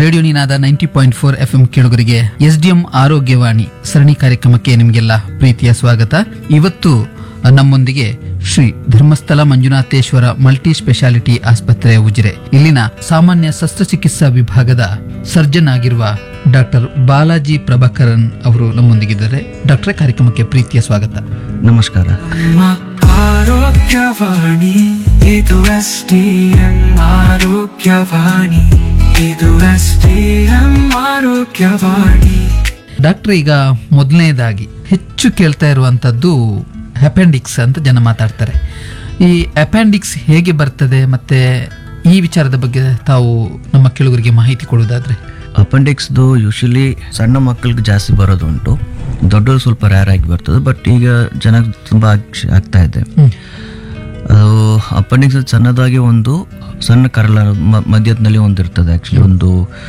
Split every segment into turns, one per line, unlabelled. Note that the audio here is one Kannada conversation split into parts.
Radio Ninada ninety point four F M ಕೇಳುಗರಿಗೆ ಎಸ್ ಡಿ ಎಂ ಆರೋಗ್ಯವಾಣಿ ಸರಣಿ ಕಾರ್ಯಕ್ರಮಕ್ಕೆ ನಿಮಗೆಲ್ಲ ಪ್ರೀತಿಯ ಸ್ವಾಗತ ಇವತ್ತು ನಮ್ಮೊಂದಿಗೆ ಶ್ರೀ ಧರ್ಮಸ್ಥಳ ಮಂಜುನಾಥೇಶ್ವರ ಮಲ್ಟಿ ಸ್ಪೆಷಾಲಿಟಿ ಆಸ್ಪತ್ರೆ ಉಜಿರೆ ಇಲ್ಲಿನ ಸಾಮಾನ್ಯ ಶಸ್ತ್ರಚಿಕಿತ್ಸಾ ವಿಭಾಗದ ಸರ್ಜನ್ ಆಗಿರುವ ಡಾಕ್ಟರ್ ಬಾಲಾಜಿ ಪ್ರಭಾಕರನ್ ಅವರು ನಮ್ಮೊಂದಿಗಿದ್ದಾರೆ ಡಾಕ್ಟರ್ ಕಾರ್ಯಕ್ರಮಕ್ಕೆ ಪ್ರೀತಿಯ ಸ್ವಾಗತ
ನಮಸ್ಕಾರ
ನಮ್ಮ ಆರೋಗ್ಯವಾಣಿ ಇದು ಎಸ್ ಡಿ ಎಂ ಆರೋಗ್ಯವಾಣಿ ಇದು ಎಸ್ ಡಿ ಎಂ ಆರೋಗ್ಯವಾಣಿ
ಡಾಕ್ಟರ್ ಈಗ ಮೊದಲನೇದಾಗಿ ಹೆಚ್ಚು ಕೇಳ್ತಾ ಇರುವಂತದ್ದು ಅಪೆಂಡಿಕ್ಸ್ ಅಂತ ಜನ ಮಾತಾಡ್ತಾರೆ ಈ ಅಪೆಂಡಿಕ್ಸ್ ಹೇಗೆ ಬರ್ತದೆ ಮತ್ತೆ ಈ ವಿಚಾರದ ಬಗ್ಗೆ ತಾವು ನಮ್ಮ ಕೇಳುಗರಿಗೆ ಮಾಹಿತಿ ಕೊಡುವುದಾದ್ರೆ
ಅಪೆಂಡಿಕ್ಸ್ದು ಯೂಶಲಿ ಸಣ್ಣ ಮಕ್ಕಳಿಗೆ ಜಾಸ್ತಿ ಬರೋದು ಉಂಟು ದೊಡ್ಡವರು ಸ್ವಲ್ಪ ರೇರ್ ಆಗಿ ಬರ್ತದೆ ಬಟ್ ಈಗ ಜನ ತುಂಬ ಆಗ್- ಆಗ್ತಾ ಇದೆ ಅದು ಅಪೆಂಡಿಕ್ಸ್ ಸಣ್ಣದಾಗಿ ಒಂದು ಸಣ್ಣ ಕರಳ ಮ- ಮಧ್ಯದಲ್ಲಿ ಒಂದು ಇರ್ತದೆ ಆ್ಯಕ್ಚುಲಿ ಒಂದು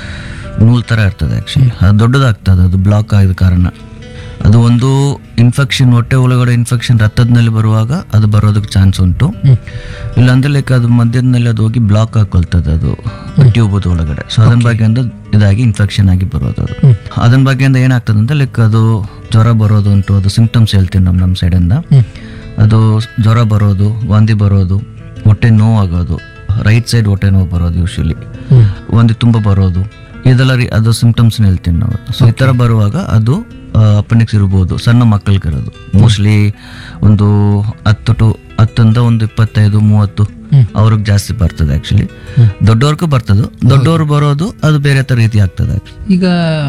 ನೂಲ್ ಥರ ಇರ್ತದೆ ಆ್ಯಕ್ಚುಲಿ ಅದು ದೊಡ್ಡದಾಗ್ತದೆ ಅದು ಬ್ಲಾಕ್ ಆಗಿದ ಕಾರಣ ಅದು ಒಂದು ಇನ್ಫೆಕ್ಷನ್ ಹೊಟ್ಟೆ ಒಳಗಡೆ ಇನ್ಫೆಕ್ಷನ್ ರಕ್ತದಲ್ಲಿ ಬರುವಾಗ ಅದು ಬರೋದಕ್ಕೆ ಚಾನ್ಸ್ ಉಂಟು ಇಲ್ಲಾಂದ್ರೆ ಲೈಕ್ ಅದು ಮಧ್ಯದಲ್ಲಿ ಅದು ಹೋಗಿ ಬ್ಲಾಕ್ ಹಾಕೊಳ್ತದೆ ಅದು ಟ್ಯೂಬದ ಒಳಗಡೆ ಸೊ ಅದನ್ನ ಬಗ್ಗೆಯಿಂದ ಇದಾಗಿ ಇನ್ಫೆಕ್ಷನ್ ಆಗಿ ಬರೋದು ಅದು ಅದನ್ನ ಬಗ್ಗೆಯಿಂದ ಏನಾಗ್ತದೆ ಅಂತ ಲೈಕ್ ಅದು ಜ್ವರ ಬರೋದು ಉಂಟು ಅದು ಸಿಂಪ್ಟಮ್ಸ್ ಹೇಳ್ತೀನಿ ನಮ್ಮ ನಮ್ಮ ಸೈಡಿಂದ ಅದು ಜ್ವರ ಬರೋದು ವಾಂತಿ ಬರೋದು ಹೊಟ್ಟೆ ನೋವಾಗೋದು ರೈಟ್ ಸೈಡ್ ಹೊಟ್ಟೆ ನೋವು ಬರೋದು ಯೂಶಲಿ ವಾಂತಿ ತುಂಬ ಬರೋದು ಇದೆಲ್ಲ ರೀ ಅದು ಸಿಂಪ್ಟಮ್ಸ್ ಹೇಳ್ತೀನಿ ನಾವು ಸೊ ಈ ಥರ ಬರುವಾಗ ಅದು ಅಪೆಂಡಿಕ್ಸ್ ಇರ್ಬೋದು ಸಣ್ಣ ಮಕ್ಕಳಿಗೆ ಇರೋದು ಮೋಸ್ಟ್ಲಿ ಒಂದು ಹತ್ತು ಟು ಹತ್ತರಿಂದ ಒಂದು ಇಪ್ಪತ್ತೈದು ಮೂವತ್ತು ಅವ್ರಿಗೆ ಜಾಸ್ತಿ ಬರ್ತದೆ ಆ್ಯಕ್ಚುಲಿ ದೊಡ್ಡವ್ರಿಗೂ ಬರ್ತದೆ ದೊಡ್ಡವರು ಬರೋದು ಅದು ಬೇರೆ ಥರ ರೀತಿ ಆಗ್ತದೆ
ಈಗ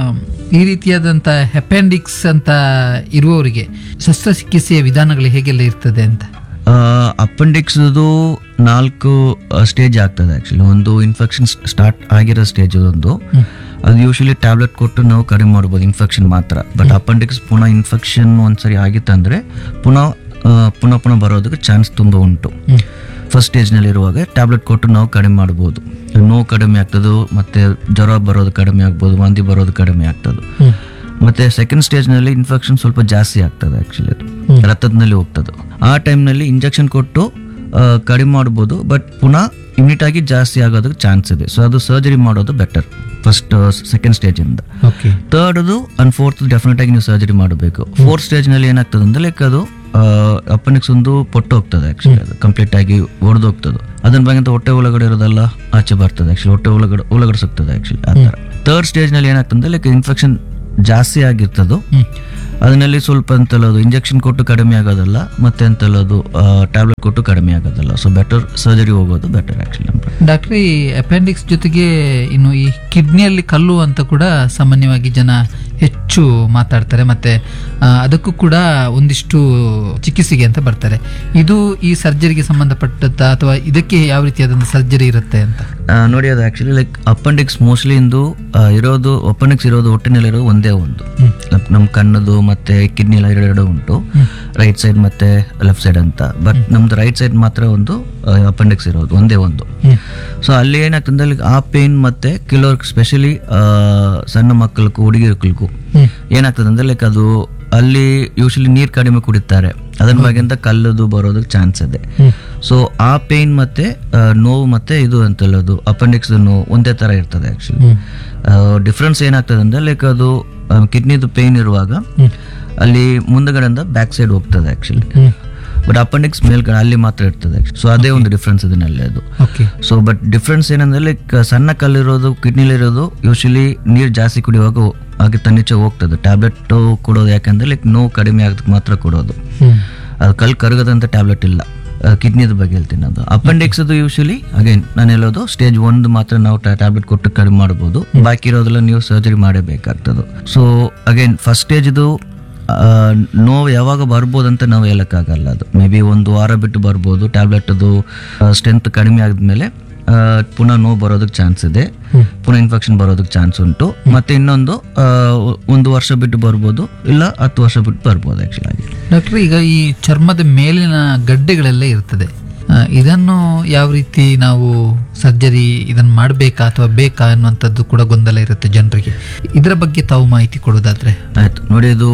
ಈ ರೀತಿಯಾದಂತ ಅಪೆಂಡಿಕ್ಸ್ ಅಂತ ಇರುವವರಿಗೆ ಶಸ್ತ್ರಚಿಕಿತ್ಸೆಯ ವಿಧಾನಗಳು ಹೇಗೆಲ್ಲ ಇರ್ತದೆ ಅಂತ
ಅಪೆಂಡಿಕ್ಸ್ದು ನಾಲ್ಕು ಸ್ಟೇಜ್ ಆಗ್ತದೆ ಆ್ಯಕ್ಚುಲಿ ಒಂದು ಇನ್ಫೆಕ್ಷನ್ ಸ್ಟಾರ್ಟ್ ಆಗಿರೋ ಸ್ಟೇಜ್ ಒಂದು ಅದು ಯೂಶಲಿ ಟ್ಯಾಬ್ಲೆಟ್ ಕೊಟ್ಟು ನಾವು ಕಡಿಮೆ ಮಾಡ್ಬೋದು ಇನ್ಫೆಕ್ಷನ್ ಮಾತ್ರ ಬಟ್ ಅಪೆಂಡಿಕ್ಸ್ ಪುನಃ ಇನ್ಫೆಕ್ಷನ್ ಒಂದ್ಸರಿ ಆಗಿತ್ತಂದ್ರೆ ಪುನಃ ಆ, ಪುನಃ ಪುನಃ ಬರೋದಕ್ಕೆ ಚಾನ್ಸ್ ತುಂಬ ಉಂಟು ಫಸ್ಟ್ ಸ್ಟೇಜ್ನಲ್ಲಿ ಇರುವಾಗ ಟ್ಯಾಬ್ಲೆಟ್ ಕೊಟ್ಟು ನಾವು ಕಡಿಮೆ ಮಾಡ್ಬೋದು ನೋವು ಕಡಿಮೆ ಆಗ್ತದೆ ಮತ್ತೆ ಜ್ವರ ಬರೋದು ಕಡಿಮೆ ಆಗ್ಬೋದು ವಾಂತಿ ಬರೋದು ಕಡಿಮೆ ಆಗ್ತದೆ ಮತ್ತೆ ಸೆಕೆಂಡ್ ಸ್ಟೇಜ್ನಲ್ಲಿ ಇನ್ಫೆಕ್ಷನ್ ಸ್ವಲ್ಪ ಜಾಸ್ತಿ ಆಗ್ತದೆ ಆ್ಯಕ್ಚುಲಿ ಅದು ರಕ್ತದಲ್ಲಿ ಹೋಗ್ತದೆ ಆ ಟೈಮ್ನಲ್ಲಿ ಇಂಜೆಕ್ಷನ್ ಕೊಟ್ಟು ಆ, ಕಡಿಮೆ ಮಾಡ್ಬೋದು ಬಟ್ ಪುನಃ ಇಮ್ಯುನಿಟ್ ಆಗಿ ಜಾಸ್ತಿ ಆಗೋದಕ್ಕೆ ಚಾನ್ಸ್ ಇದೆ ಸೊ ಅದು ಸರ್ಜರಿ ಮಾಡೋದು ಬೆಟರ್ ಫಸ್ಟ್ ಸೆಕೆಂಡ್ ಸ್ಟೇಜಿಂದ
ಓಕೆ
ಥರ್ಡ್ದು ಅಂಡ್ ಫೋರ್ತ್ ಡೆಫಿನೆಟ್ ಆಗಿ ನೀವು ಸರ್ಜರಿ ಮಾಡಬೇಕು ಫೋರ್ತ್ ಸ್ಟೇಜ್ನಲ್ಲಿ ಏನಾಗ್ತದೆ ಅಂದ್ರೆ ಲೈಕ್ ಅದು ಅಪೆಂಡಿಕ್ಸ್ ಒಂದು ಪೊಟ್ಟು ಹೋಗ್ತದೆ ಆ್ಯಕ್ಚುಲಿ ಅದು ಕಂಪ್ಲೀಟ್ ಆಗಿ ಒಡೆದು ಹೋಗ್ತದೆ ಅದನ್ನ ಬಗ್ಗೆ ಹೊಟ್ಟೆ ಒಳಗಡೆ ಇರೋದೆಲ್ಲ ಆಚೆ ಬರ್ತದೆ ಆ್ಯಕ್ಚುಲಿ ಹೊಟ್ಟೆ ಒಳಗಡೆ ಒಳಗಡೆ ಸಿಗ್ತದೆ ಆ್ಯಕ್ಚುಲಿ ಆ ಥರ ಥರ್ಡ್ ಸ್ಟೇಜ್ನಲ್ಲಿ ಏನಾಗ್ತದೆ ಲೈಕ್ ಇನ್ಫೆಕ್ಷನ್ ಜಾಸ್ತಿ ಆಗಿರ್ತದೋ ಅದನ್ನಲ್ಲಿ ಸ್ವಲ್ಪ ಅಂತಲ್ಲದು ಇಂಜೆಕ್ಷನ್ ಕೊಟ್ಟು ಕಡಿಮೆ ಆಗೋದಲ್ಲ ಮತ್ತೆ ಅಂತಲ್ಲದು ಟ್ಯಾಬ್ಲೆಟ್ ಕೊಟ್ಟು ಕಡಿಮೆ ಆಗೋದಲ್ಲ ಸೊ ಬೆಟರ್ ಸರ್ಜರಿ ಹೋಗೋದು ಬೆಟರ್ ಆ್ಯಕ್ಚುಲಿ ನಮ್ಮ ಪ್ರಕಾರ.
ಡಾಕ್ಟ್ರಿ ಅಪೆಂಡಿಕ್ಸ್ ಜೊತೆಗೆ ಇನ್ನು ಈ ಕಿಡ್ನಿಯಲ್ಲಿ ಕಲ್ಲು ಅಂತ ಕೂಡ ಸಾಮಾನ್ಯವಾಗಿ ಜನ ಹೆಚ್ಚು ಮಾತಾಡ್ತಾರೆ ಮತ್ತೆ ಆ, ಅದಕ್ಕೂ ಕೂಡ ಒಂದಿಷ್ಟು ಚಿಕಿತ್ಸೆಗೆ ಅಂತ ಬರ್ತಾರೆ ಇದು ಈ ಸರ್ಜರಿಗೆ ಸಂಬಂಧಪಟ್ಟಂತ ಅಥವಾ ಇದಕ್ಕೆ ಯಾವ ರೀತಿಯಾದಂಥ ಸರ್ಜರಿ ಇರುತ್ತೆ ಅಂತ
ಆ, ನೋಡಿ ಅದು ಆಕ್ಚುಲಿ ಲೈಕ್ ಅಪೆಂಡಿಕ್ಸ್ ಮೋಸ್ಟ್ಲಿ ಇಂದು ಆ, ಇರೋದು ಅಪೆಂಡಿಕ್ಸ್ ಇರೋದು ಹೊಟ್ಟೆನಲ್ಲಿರೋದು ಒಂದೇ ಒಂದು ಲೈಕ್ ನಮ್ಮ ಕಣ್ಣದು ಮತ್ತೆ ಕಿಡ್ನಿ ಎಲ್ಲ ಎರಡೆರಡು ಉಂಟು ರೈಟ್ ಸೈಡ್ ಮತ್ತೆ ಲೆಫ್ಟ್ ಸೈಡ್ ಅಂತ ಬಟ್ ನಮ್ದು ರೈಟ್ ಸೈಡ್ ಮಾತ್ರ ಒಂದು ಅಪೆಂಡಿಕ್ಸ್ ಇರೋದು ಒಂದೇ ಒಂದು ಸೊ ಅಲ್ಲಿ ಏನಾಗ್ತದೆ ಅಂದ್ರೆ ಆ ಪೇನ್ ಮತ್ತೆ ಕೆಲವ್ರಿಗೆ ಸ್ಪೆಷಲಿ ಸಣ್ಣ ಮಕ್ಕಳಿಗೂ ಹುಡುಗಿರ್ಗಳಿಗೂ ಏನಾಗ್ತದೆ ಅಂದ್ರೆ ಲೈಕ್ ಅದು ಅಲ್ಲಿ ಯೂಶಲಿ ನೀರು ಕಡಿಮೆ ಕುಡಿತಾರೆ ಅದನ್ನ ಬಗ್ಗೆಂತ ಕಲ್ಲದು ಬರೋದಕ್ಕೆ ಚಾನ್ಸ್ ಇದೆ ಸೊ ಆ ಪೇನ್ ಮತ್ತೆ ಆ, ನೋವು ಮತ್ತೆ ಇದು ಅಂತಲ್ಲದು ಅಪೆಂಡಿಕ್ಸ್ ನೋವು ಒಂದೇ ತರ ಇರ್ತದೆ ಆಕ್ಚುಲಿ ಡಿಫ್ರೆನ್ಸ್ ಏನಾಗ್ತದೆ ಅಂದ್ರೆ ಲೈಕ್ ಅದು ಕಿಡ್ನಿದು ಪೇನ್ ಇರುವಾಗ ಅಲ್ಲಿ ಮುಂದಗಡೆಯಿಂದ ಬ್ಯಾಕ್ ಸೈಡ್ ಹೋಗ್ತದೆ ಆಕ್ಚುಲಿ ಬಟ್ ಅಪೆಂಡಿಕ್ಸ್ ಮೇಲ್ಗಡೆ ಅಲ್ಲಿ ಮಾತ್ರ ಇರ್ತದೆ ಸೊ ಅದೇ ಒಂದು ಡಿಫ್ರೆನ್ಸ್ ಇದನ್ನಲ್ಲಿ ಅದು
ಓಕೆ
ಸೊ ಬಟ್ ಡಿಫ್ರೆನ್ಸ್ ಏನಂದ್ರೆ ಲೈಕ್ ಸಣ್ಣ ಕಲ್ಲಿರೋದು ಕಿಡ್ನಿಲಿರೋದು ಯೂಶಲಿ ನೀರು ಜಾಸ್ತಿ ಕುಡಿಯುವಾಗ ಹಾಗೆ ತನ್ನಿಚ್ಚೆ ಹೋಗ್ತದೆ ಟ್ಯಾಬ್ಲೆಟ್ ಕೊಡೋದು ಯಾಕಂದ್ರೆ ಲೈಕ್ ನೋವು ಕಡಿಮೆ ಆಗೋದಕ್ಕೆ ಮಾತ್ರ ಕೊಡೋದು ಅದು ಕಲ್ಲು ಕರಗದಂತ ಟ್ಯಾಬ್ಲೆಟ್ ಇಲ್ಲ ಕಿಡ್ನಿದ ಬಗ್ಗೆ ಹೇಳ್ತೀನಿ ಅದು ಅಪೆಂಡಿಕ್ಸ್ ಅದು ಯೂಶಲಿ ಅಗೇನ್ ನಾನು ಹೇಳೋದು ಸ್ಟೇಜ್ ಒಂದು ಮಾತ್ರ ನಾವು ಟ್ಯಾಬ್ಲೆಟ್ ಕೊಟ್ಟು ಕಡಿಮೆ ಮಾಡ್ಬೋದು ಬಾಕಿ ಇರೋದೆಲ್ಲ ನೀವು ಸರ್ಜರಿ ಮಾಡಬೇಕಾಗ್ತದೆ ಸೊ ಅಗೇನ್ ಫಸ್ಟ್ ಸ್ಟೇಜ್ ಇದು ಆ, ನೋವು ಯಾವಾಗ ಬರ್ಬೋದು ಅಂತ ನಾವು ಹೇಳಕ್ಕಾಗಲ್ಲ ಅದು ಮೇ ಬಿ ಒಂದು ವಾರ ಬಿಟ್ಟು ಬರ್ಬೋದು ಟ್ಯಾಬ್ಲೆಟ್ ಅದು ಸ್ಟ್ರೆಂತ್ ಕಡಿಮೆ ಆದ್ಮೇಲೆ ಆ, ಪುನಃ ನೋವು ಬರೋದಕ್ಕೆ ಚಾನ್ಸ್ ಇದೆ ಪುನಃ ಇನ್ಫೆಕ್ಷನ್ ಬರೋದಕ್ಕೆ ಚಾನ್ಸ್ ಉಂಟು ಮತ್ತೆ ಇನ್ನೊಂದು ಆ, ಒಂದು ವರ್ಷ ಬಿಟ್ಟು ಬರ್ಬೋದು ಇಲ್ಲ ಹತ್ತು ವರ್ಷ ಬಿಟ್ಟು ಬರ್ಬೋದು ಆಕ್ಚುಲಿ ಆಗಿ
ಡಾಕ್ಟ್ರಿ ಈಗ ಈ ಚರ್ಮದ ಮೇಲಿನ ಗಡ್ಡೆಗಳೆಲ್ಲ ಇರ್ತದೆ ಆ, ಇದನ್ನು ಯಾವ ರೀತಿ ನಾವು ಸರ್ಜರಿ ಇದನ್ನು ಮಾಡಬೇಕಾ ಅಥವಾ ಬೇಕಾ ಅನ್ನುವಂಥದ್ದು ಕೂಡ ಗೊಂದಲ ಇರುತ್ತೆ ಜನರಿಗೆ ಇದರ ಬಗ್ಗೆ ತಾವು ಮಾಹಿತಿ ಕೊಡೋದಾದ್ರೆ
ಆಯ್ತು ನೋಡಿ ಇದು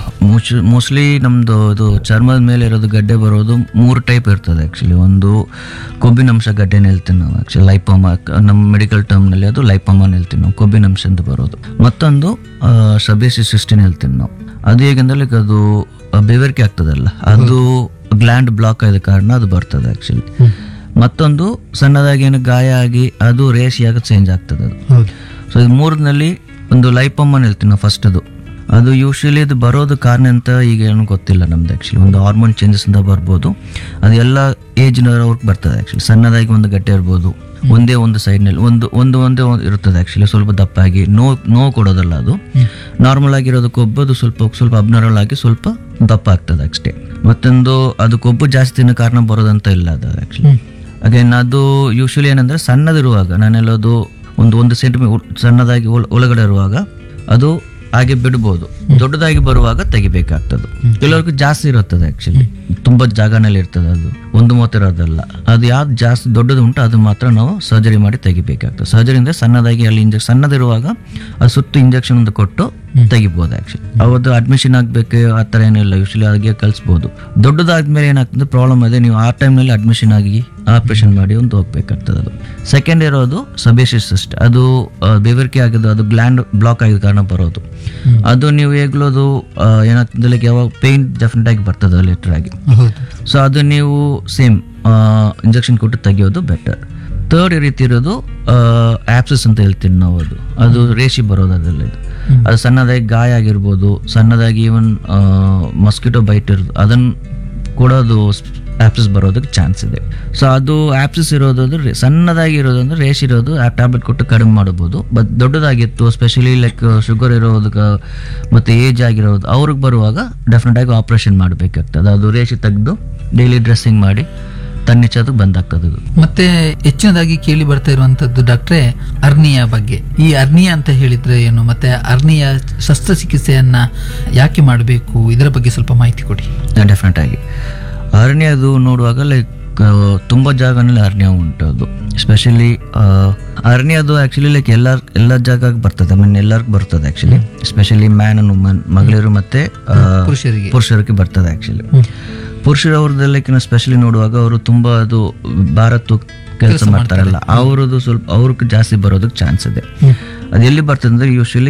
ಮೋಸ್ಟ್ಲಿ ನಮ್ದು ಇದು ಚರ್ಮದ ಮೇಲೆ ಇರೋದು ಗಡ್ಡೆ ಬರೋದು ಮೂರು ಟೈಪ್ ಇರ್ತದೆ ಆ್ಯಕ್ಚುಲಿ ಒಂದು ಕೊಬ್ಬಿನಂಶ ಗಡ್ಡೆನ ಹೇಳ್ತೀವಿ ನಾವು ಆ್ಯಕ್ಚುಲಿ ಲೈಪೋಮ ನಮ್ಮ ಮೆಡಿಕಲ್ ಟರ್ಮ್ನಲ್ಲಿ ಅದು ಲೈಪೋಮ ಅಂತ ಹೇಳ್ತೀವಿ ನಾವು ಕೊಬ್ಬಿನಂಶ ಅಂತ ಬರೋದು ಮತ್ತೊಂದು ಸಬೇಸಿ ಸಿಸ್ಟಿನ್ ಹೇಳ್ತೀವಿ ನಾವು ಅದು ಹೇಗೆಂದ್ರೆ like ಅದು ಆ, ಬೆವರಿಕೆ ಆಗ್ತದಲ್ಲ ಅದು ಗ್ಲ್ಯಾಂಡ್ ಬ್ಲಾಕ್ ಆದ ಕಾರಣ ಅದು ಬರ್ತದೆ ಆ್ಯಕ್ಚುಲಿ ಮತ್ತೊಂದು ಸಣ್ಣದಾಗಿ ಏನು ಗಾಯ ಆಗಿ ಅದು ರೇಷಿಯಾಗಿ ಚೇಂಜ್ ಆಗ್ತದೆ ಅದು
ಹೌದು
ಸೊ ಇದು ಮೂರನಲ್ಲಿ ಒಂದು ಲೈಪಮ್ಮನ್ ಹೇಳ್ತೀನಿ ನಾವು ಫಸ್ಟ್ ಅದು ಅದು ಯೂಶಲಿ ಇದು ಬರೋದು ಕಾರಣ ಅಂತ ಈಗ ಏನು ಗೊತ್ತಿಲ್ಲ ನಮ್ದು ಆ್ಯಕ್ಚುಲಿ ಒಂದು ಹಾರ್ಮೋನ್ ಚೇಂಜಸ್ ಅಂತ ಬರ್ಬೋದು ಅದು ಎಲ್ಲ ಏಜ್ನವ್ರಿಗೆ ಬರ್ತದೆ ಆ್ಯಕ್ಚುಲಿ ಸಣ್ಣದಾಗಿ ಒಂದು ಗಡ್ಡೆ ಇರ್ಬೋದು ಒಂದೇ ಒಂದು ಸೈಡ್ನಲ್ಲಿ ಒಂದು ಒಂದು ಒಂದೇ ಒಂದು ಇರುತ್ತದೆ ಆ್ಯಕ್ಚುಲಿ ಸ್ವಲ್ಪ ದಪ್ಪಾಗಿ ನೋ ನೋವು ಕೊಡೋದಲ್ಲ ಅದು ನಾರ್ಮಲ್ ಆಗಿರೋದು ಕೊಬ್ಬು ಅದು ಸ್ವಲ್ಪ ಸ್ವಲ್ಪ ಅಬ್ನರಲ್ ಆಗಿ ಸ್ವಲ್ಪ ದಪ್ಪ ಆಗ್ತದೆ ಅಷ್ಟೇ ಮತ್ತೊಂದು ಅದು ಕೊಬ್ಬು ಜಾಸ್ತಿ ತಿನ್ನೋ ಕಾರಣ ಬರೋದಂತ ಇಲ್ಲ ಅದು ಆ್ಯಕ್ಚುಲಿ ಅಗೇನ್ ಅದು ಯೂಶಲಿ ಏನಂದ್ರೆ ಸಣ್ಣದಿರುವಾಗ ನಾನೆಲ್ಲದು ಒಂದು ಒಂದು ಸೆಂಟಿಮೀಟರ್ ಸಣ್ಣದಾಗಿ ಒಳ- ಒಳಗಡೆ ಇರುವಾಗ ಅದು ಹಾಗೆ ಬಿಡ್ಬೋದು ದೊಡ್ಡದಾಗಿ ಬರುವಾಗ ತೆಗಿಬೇಕಾಗ್ತದೆ ಕೆಲವ್ರಿಗೆ ಜಾಸ್ತಿ ಇರುತ್ತದೆ ಆಕ್ಚುಲಿ ತುಂಬಾ ಜಾಗನಲ್ಲಿ ಇರ್ತದೆ ಅದು ಒಂದು ಮೂವತ್ತು ಇರೋದಲ್ಲ ಅದು ಯಾವ್ದು ಜಾಸ್ತಿ ದೊಡ್ಡದು ಉಂಟು ಅದು ಮಾತ್ರ ನಾವು ಸರ್ಜರಿ ಮಾಡಿ ತೆಗಿಬೇಕಾಗ್ತದೆ ಸರ್ಜರಿ ಅಂದ್ರೆ ಸಣ್ಣದಾಗಿ ಅಲ್ಲಿ ಇಂಜೆಕ್ಷನ್ ಸಣ್ಣದಿರುವಾಗ ಅದು ಸುತ್ತು ಇಂಜೆಕ್ಷನ್ ಒಂದು ಕೊಟ್ಟು ತೆಗಿಬೋದು ಆಕ್ಚುಲಿ ಅವತ್ತು ಅಡ್ಮಿಷನ್ ಆಗ್ಬೇಕು ಆ ಥರ ಏನಿಲ್ಲ ಯೂಶಲಿ ಹಾಗೆ ಕಲಿಸ್ಬೋದು ದೊಡ್ಡದಾದ್ಮೇಲೆ ಏನಾಗ್ತದೆ ಪ್ರಾಬ್ಲಮ್ ಇದೆ ನೀವು ಆ ಟೈಮ್ನಲ್ಲಿ ಅಡ್ಮಿಷನ್ ಆಗಿ ಆಪರೇಷನ್ ಮಾಡಿ ಒಂದು ಹೋಗ್ಬೇಕಾಗ್ತದೆ ಅದು ಸೆಕೆಂಡ್ ಇರೋದು ಸಬೇಸಿಸ್ ಸಿಸ್ಟ್ ಅದು ಆ, ಬೆವರಿಕೆ ಆಗೋದು ಅದು ಗ್ಲ್ಯಾಂಡ್ ಬ್ಲಾಕ್ ಆಗಿದ ಕಾರಣ ಬರೋದು ಅದು ನೀವು ಹೇಗ್ಲೋದು ಏನಾಗ್ತದೆ like ಯಾವಾಗ ಪೇನ್ ಡೆಫಿನೆಟ್ ಆಗಿ ಬರ್ತದೆ ಲೆಟರ್ ಆಗಿ
ಹೌದು
ಸೊ ಅದು ನೀವು ಸೇಮ್ ಇಂಜೆಕ್ಷನ್ ಕೊಟ್ಟು ತೆಗಿಯೋದು ಬೆಟರ್ ಥರ್ಡ್ ರೀತಿ ಇರೋದು ಆಪ್ಸಸ್ ಅಂತ ಹೇಳ್ತೀವಿ ನಾವು ಅದು ಅದು ರೇಷಿ ಬರೋದು ಅದೆಲ್ಲ ಇದು ಅದು ಸಣ್ಣದಾಗಿ ಗಾಯ ಆಗಿರ್ಬೋದು ಸಣ್ಣದಾಗಿ ಈವನ್ ಮಸ್ಕಿಟೋ ಬೈಟ್ ಇರೋದು ಅದನ್ನು ಕೂಡ ಅದು ಆಪ್ಸಸ್ ಬರೋದಕ್ಕೆ ಚಾನ್ಸ್ ಇದೆ ಸೊ ಅದು ಆಪ್ಸಸ್ ಇರೋದು ಅಂದ್ರೆ ರೇ- ಸಣ್ಣದಾಗಿ ಇರೋದು ಅಂದ್ರೆ ರೇಷ್ ಇರೋದು ಆ ಟ್ಯಾಬ್ಲೆಟ್ ಕೊಟ್ಟು ಕಡಿಮೆ ಮಾಡ್ಬೋದು ಬಟ್ ದೊಡ್ಡದಾಗಿತ್ತು ಸ್ಪೆಷಲಿ ಲೈಕ್ ಶುಗರ್ ಇರೋದಕ್ಕೆ ಮತ್ತು ಏಜ್ ಆಗಿರೋದು ಅವ್ರಿಗೆ ಬರುವಾಗ ಡೆಫಿನೆಟ್ ಆಗಿ ಆಪ್ರೇಷನ್ ಮಾಡಬೇಕಾಗ್ತದೆ ಅದು ರೇಷಿ ತೆಗೆದು ಡೈಲಿ ಡ್ರೆಸ್ಸಿಂಗ್ ಮಾಡಿ ತನ್ನಿಚ್ಚೋದಕ್ಕೆ ಬಂದಾಗ್ತದೆ ಅದು
ಮತ್ತೆ ಹೆಚ್ಚಿನದಾಗಿ ಕೇಳಿ ಬರ್ತಾ ಇರುವಂತದ್ದು ಡಾಕ್ಟ್ರೆ ಅರ್ನಿಯ ಬಗ್ಗೆ ಈ ಅರ್ನಿಯ ಅಂತ ಹೇಳಿದ್ರೆ ಏನು ಮತ್ತೆ ಅರ್ನಿಯ ಶಸ್ತ್ರಚಿಕಿತ್ಸೆಯನ್ನ ಯಾಕೆ ಮಾಡಬೇಕು ಇದರ ಬಗ್ಗೆ ಸ್ವಲ್ಪ ಮಾಹಿತಿ ಕೊಡಿ
ಡೆಫಿನೆಟ್ ಆಗಿ ಅರಣ್ಯದು ನೋಡುವಾಗ ಲೈಕ್ ತುಂಬ ಜಾಗನಲ್ಲಿ ಅರಣ್ಯ ಉಂಟು ಅದು ಸ್ಪೆಷಲಿ ಅರಣ್ಯದು ಆ್ಯಕ್ಚುಲಿ ಲೈಕ್ ಎಲ್ಲ ಎಲ್ಲ ಜಾಗಕ್ಕೆ ಬರ್ತದೆ ಐ ಮೀನ್ ಎಲ್ಲರಿಗೂ ಬರ್ತದೆ actually specially man and woman ಮಗಳಿರು ಮತ್ತೆ ಆ,
ಪುರುಷರಿಗೆ
ಪುರುಷರಿಗೆ ಬರ್ತದೆ ಆ್ಯಕ್ಚುಲಿ ಪುರುಷರ ಅವ್ರದ್ದೆಲ್ಲಕ್ಕಿಂತ ಸ್ಪೆಷಲಿ ನೋಡುವಾಗ ಅವರು ತುಂಬಾ ಅದು ಭಾರತ್ ಕೆಲಸ ಮಾಡ್ತಾರಲ್ಲ ಅವ್ರದ್ದು ಸ್ವಲ್ಪ ಅವ್ರಿಗೆ ಜಾಸ್ತಿ ಬರೋದಕ್ಕೆ ಚಾನ್ಸ್ ಇದೆ ಅದು ಎಲ್ಲಿ ಬರ್ತದೆ ಅಂದ್ರೆ ಯೂಶಲಿ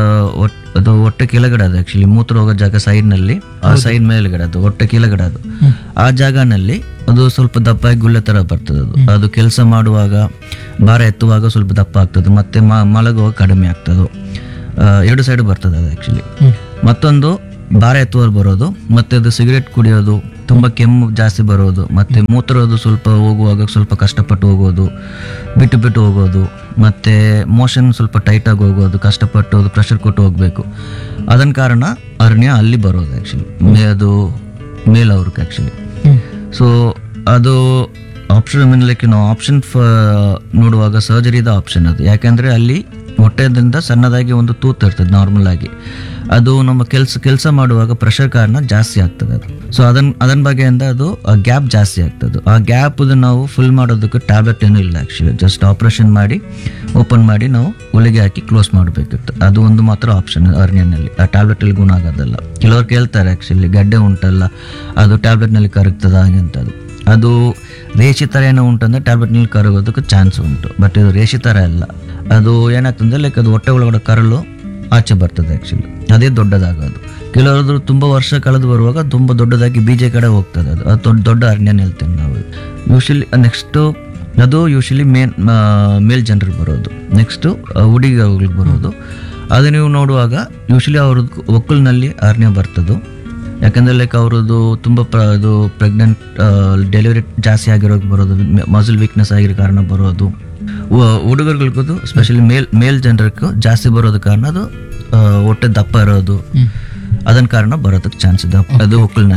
ಅದು ಹೊಟ್ಟೆ ಕೆಳಗಡೆ ಅದು ಆಕ್ಚುಲಿ ಮೂತ್ರ ಹೋಗೋ ಜಾಗ ಸೈಡ್ ನಲ್ಲಿ ಆ ಸೈಡ್ ಮೇಲ್ಗಡೆ ಅದು ಹೊಟ್ಟೆ ಕೆಳಗಡೆ ಅದು ಆ ಜಾಗನಲ್ಲಿ ಅದು ಸ್ವಲ್ಪ ದಪ್ಪಾಗಿ ಗುಳ್ಳೆ ತರ ಬರ್ತದೆ ಅದು ಅದು ಕೆಲಸ ಮಾಡುವಾಗ ಭಾರ ಎತ್ತುವಾಗ ಸ್ವಲ್ಪ ದಪ್ಪ ಆಗ್ತದೆ ಮತ್ತೆ ಮ- ಮಲಗುವಾಗ ಕಡಿಮೆ ಆಗ್ತದೆ ಆ, ಎರಡು ಸೈಡ್ ಬರ್ತದೆ ಅದು ಆಕ್ಚುಲಿ ಮತ್ತೊಂದು ಭಾರ ಎತ್ತುವಲ್ಲಿ ಬರೋದು ಮತ್ತೆ ಅದು ಸಿಗರೇಟ್ ಕುಡಿಯೋದು ತುಂಬ ಕೆಮ್ಮು ಜಾಸ್ತಿ ಬರೋದು ಮತ್ತೆ ಮೂತ್ರೋದು ಸ್ವಲ್ಪ ಹೋಗುವಾಗ ಸ್ವಲ್ಪ ಕಷ್ಟಪಟ್ಟು ಹೋಗೋದು ಬಿಟ್ಟು ಬಿಟ್ಟು ಹೋಗೋದು ಮತ್ತೆ ಮೋಷನ್ ಸ್ವಲ್ಪ ಟೈಟಾಗಿ ಹೋಗೋದು ಕಷ್ಟಪಟ್ಟು ಅದು ಪ್ರೆಷರ್ ಕೊಟ್ಟು ಹೋಗಬೇಕು ಅದನ್ನ ಕಾರಣ ಅರಣ್ಯ ಅಲ್ಲಿ ಬರೋದು ಆ್ಯಕ್ಚುಲಿ ಮೇ ಅದು ಮೇಲವ್ರಿಗೆ ಆ್ಯಕ್ಚುಲಿ ಸೊ ಅದು ಆಪ್ಷನ್ ಲೈಕ್ ನಾವು ಆಪ್ಷನ್ ನೋಡುವಾಗ ಸರ್ಜರಿದ ಆಪ್ಷನ್ ಅದು ಯಾಕಂದ್ರೆ ಅಲ್ಲಿ ಹೊಟ್ಟೆದಿಂದ ಸಣ್ಣದಾಗಿ ಒಂದು ತೂತು ಇರ್ತದೆ ನಾರ್ಮಲ್ ಆಗಿ ಅದು ನಮ್ಮ ಕೆಲಸ ಕೆಲಸ ಮಾಡುವಾಗ ಪ್ರೆಷರ್ ಕಾರಣ ಜಾಸ್ತಿ ಆಗ್ತದೆ ಅದು ಸೊ ಅದನ್ನ ಅದನ್ನ ಬಗ್ಗೆಯಿಂದ ಅದು ಗ್ಯಾಪ್ ಜಾಸ್ತಿ ಆಗ್ತದೆ ಆ ಗ್ಯಾಪ್ ನಾವು ಫುಲ್ ಮಾಡೋದಕ್ಕೆ ಟ್ಯಾಬ್ಲೆಟ್ ಏನೂ ಇಲ್ಲ ಆ್ಯಕ್ಚುಲಿ ಜಸ್ಟ್ ಆಪ್ರೇಷನ್ ಮಾಡಿ ಓಪನ್ ಮಾಡಿ ನಾವು ಒಳಗೆ ಹಾಕಿ ಕ್ಲೋಸ್ ಮಾಡಬೇಕಿತ್ತು ಅದು ಒಂದು ಮಾತ್ರ ಆಪ್ಷನ್ ಅರ್ನಿಯನಲ್ಲಿ ಆ ಟ್ಯಾಬ್ಲೆಟಲ್ಲಿ ಗುಣ ಆಗೋದಲ್ಲ ಕೆಲವ್ರು ಕೇಳ್ತಾರೆ ಆ್ಯಕ್ಚುಲಿ ಗಡ್ಡೆ ಉಂಟಲ್ಲ ಅದು ಟ್ಯಾಬ್ಲೆಟ್ನಲ್ಲಿ ಕರಗ್ತದ ಹಾಗೆ ಅಂತ ಅದು ಅದು ರೇಷಿ ಥರ ಏನೋ ಉಂಟಂದ್ರೆ ಟ್ಯಾಬ್ಲೆಟ್ನಲ್ಲಿ ಕರಗೋದಕ್ಕೆ ಚಾನ್ಸ್ ಉಂಟು ಬಟ್ ಇದು ರೇಷಿ ಥರ ಅಲ್ಲ ಅದು ಏನಾಗ್ತದೆ ಲೈಕ್ ಅದು ಹೊಟ್ಟೆ ಒಳಗಡೆ ಕರಲು ಆಚೆ ಬರ್ತದೆ ಆ್ಯಕ್ಚುಲಿ ಅದೇ ದೊಡ್ಡದಾಗೋದು ಕೆಲವರದು ತುಂಬ ವರ್ಷ ಕಳೆದು ಬರುವಾಗ ತುಂಬ ದೊಡ್ಡದಾಗಿ ಬೀಜ ಕಡೆ ಹೋಗ್ತದೆ ಅದು ಅದು ದೊಡ್ಡ ದೊಡ್ಡ ಅರಣ್ಯನ ಹೇಳ್ತೇವೆ ನಾವು ಯೂಶಲಿ ನೆಕ್ಸ್ಟು ಅದು ಯೂಶಲಿ ಮೇನ್ ಮೇಲ್ ಜನರಿಗೆ ಬರೋದು ನೆಕ್ಸ್ಟು ಹುಡುಗಿಗಳಿಗೆ ಬರೋದು ಅದು ನೀವು ನೋಡುವಾಗ ಯೂಶಲಿ ಅವ್ರದ್ದು ಒಕ್ಕಲ್ನಲ್ಲಿ ಅರಣ್ಯ ಬರ್ತದೆ ಯಾಕಂದ್ರೆ ಲೈಕ್ ಅವ್ರದ್ದು ತುಂಬ ಪ್ರ ಅದು ಪ್ರೆಗ್ನೆಂಟ್ ಡೆಲಿವರಿ ಜಾಸ್ತಿ ಆಗಿರೋಕೆ ಬರೋದು ಮಸಲ್ ವೀಕ್ನೆಸ್ ಆಗಿರೋ ಕಾರಣ ಬರೋದು ಹುಡುಗರುಗಳಿಗೂ ಸ್ಪೆಷಲಿ ಮೇಲ್ ಮೇಲ್ ಜನರಿಗೂ ಜಾಸ್ತಿ ಬರೋದು ಕಾರಣ ಅದು ಆ, ಹೊಟ್ಟೆ ದಪ್ಪ ಇರೋದು ಅದನ್ನ ಕಾರಣ ಬರೋದಕ್ಕೆ ಚಾನ್ಸ್ ಇದೆ ಅದು ಒಕ್ಕಲಿನಲ್ಲಿ